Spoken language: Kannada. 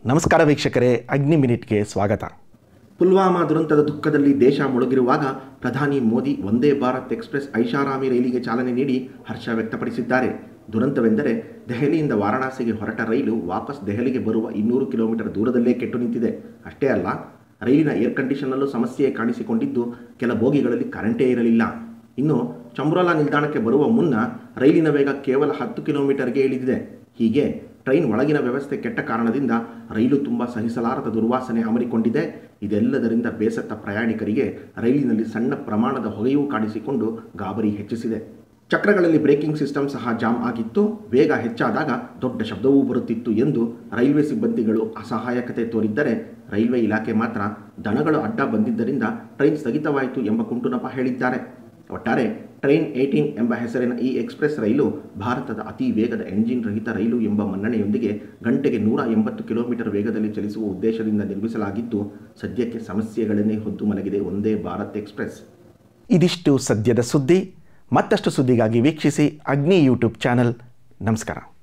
ನಮಸ್ಕಾರ ವೀಕ್ಷಕರೇ ಅಗ್ನಿ ಮಿನಿಟ್ಗೆ ಸ್ವಾಗತ ಪುಲ್ವಾಮಾ ದುರಂತದ ದುಃಖದಲ್ಲಿ ದೇಶ ಮುಳುಗಿರುವಾಗ ಪ್ರಧಾನಿ ಮೋದಿ ವಂದೇ ಭಾರತ್ ಎಕ್ಸ್ಪ್ರೆಸ್ ಐಷಾರಾಮಿ ರೈಲಿಗೆ ಚಾಲನೆ ನೀಡಿ ಹರ್ಷ ವ್ಯಕ್ತಪಡಿಸಿದ್ದಾರೆ ದುರಂತವೆಂದರೆ ದೆಹಲಿಯಿಂದ ವಾರಾಣಸಿಗೆ ಹೊರಟ ರೈಲು ವಾಪಸ್ ದೆಹಲಿಗೆ ಬರುವ ಇನ್ನೂರು ಕಿಲೋಮೀಟರ್ ದೂರದಲ್ಲೇ ಕೆಟ್ಟು ನಿಂತಿದೆ ಅಷ್ಟೇ ಅಲ್ಲ ರೈಲಿನ ಏರ್ ಕಂಡೀಷನ್ನಲ್ಲೂ ಸಮಸ್ಯೆ ಕಾಣಿಸಿಕೊಂಡಿದ್ದು ಕೆಲ ಬೋಗಿಗಳಲ್ಲಿ ಕರೆಂಟೇ ಇರಲಿಲ್ಲ ಇನ್ನು ಚಮ್ರೋಲಾ ನಿಲ್ದಾಣಕ್ಕೆ ಬರುವ ಮುನ್ನ ರೈಲಿನ ವೇಗ ಕೇವಲ ಹತ್ತು ಕಿಲೋಮೀಟರ್ಗೆ ಇಳಿದಿದೆ ಹೀಗೆ ಟ್ರೈನ್ ಒಳಗಿನ ವ್ಯವಸ್ಥೆ ಕೆಟ್ಟ ಕಾರಣದಿಂದ ರೈಲು ತುಂಬ ಸಹಿಸಲಾರದ ದುರ್ವಾಸನೆ ಅಮರಿಕೊಂಡಿದೆ ಇದೆಲ್ಲದರಿಂದ ಬೇಸತ್ತ ಪ್ರಯಾಣಿಕರಿಗೆ ರೈಲಿನಲ್ಲಿ ಸಣ್ಣ ಪ್ರಮಾಣದ ಹೊಗೆಯೂ ಕಾಣಿಸಿಕೊಂಡು ಗಾಬರಿ ಹೆಚ್ಚಿಸಿದೆ ಚಕ್ರಗಳಲ್ಲಿ ಬ್ರೇಕಿಂಗ್ ಸಿಸ್ಟಮ್ ಸಹ ಜಾಮ್ ಆಗಿತ್ತು ವೇಗ ಹೆಚ್ಚಾದಾಗ ದೊಡ್ಡ ಶಬ್ದವೂ ಬರುತ್ತಿತ್ತು ಎಂದು ರೈಲ್ವೆ ಸಿಬ್ಬಂದಿಗಳು ಅಸಹಾಯಕತೆ ತೋರಿದ್ದರೆ ರೈಲ್ವೆ ಇಲಾಖೆ ಮಾತ್ರ ದನಗಳು ಅಡ್ಡ ಬಂದಿದ್ದರಿಂದ ಟ್ರೈನ್ ಸ್ಥಗಿತವಾಯಿತು ಎಂಬ ಕುಂಟುನಪ ಹೇಳಿದ್ದಾರೆ ಒಟ್ಟಾರೆ ಟ್ರೈನ್ ಏಯ್ಟೀನ್ ಎಂಬ ಹೆಸರಿನ ಈ ಎಕ್ಸ್ಪ್ರೆಸ್ ರೈಲು ಭಾರತದ ಅತಿ ವೇಗದ ಎಂಜಿನ್ ರಹಿತ ರೈಲು ಎಂಬ ಮನ್ನಣೆಯೊಂದಿಗೆ ಗಂಟೆಗೆ ನೂರ ಎಂಬತ್ತು ಕಿಲೋಮೀಟರ್ ವೇಗದಲ್ಲಿ ಚಲಿಸುವ ಉದ್ದೇಶದಿಂದ ನಿರ್ಮಿಸಲಾಗಿದ್ದು ಸದ್ಯಕ್ಕೆ ಸಮಸ್ಯೆಗಳನ್ನೇ ಹೊದ್ದು ಮಲಗಿದೆ ಒಂದೇ ಭಾರತ್ ಎಕ್ಸ್ಪ್ರೆಸ್ ಇದಿಷ್ಟು ಸದ್ಯದ ಸುದ್ದಿ ಮತ್ತಷ್ಟು ಸುದ್ದಿಗಾಗಿ ವೀಕ್ಷಿಸಿ ಅಗ್ನಿ ಯೂಟ್ಯೂಬ್ ಚಾನಲ್ ನಮಸ್ಕಾರ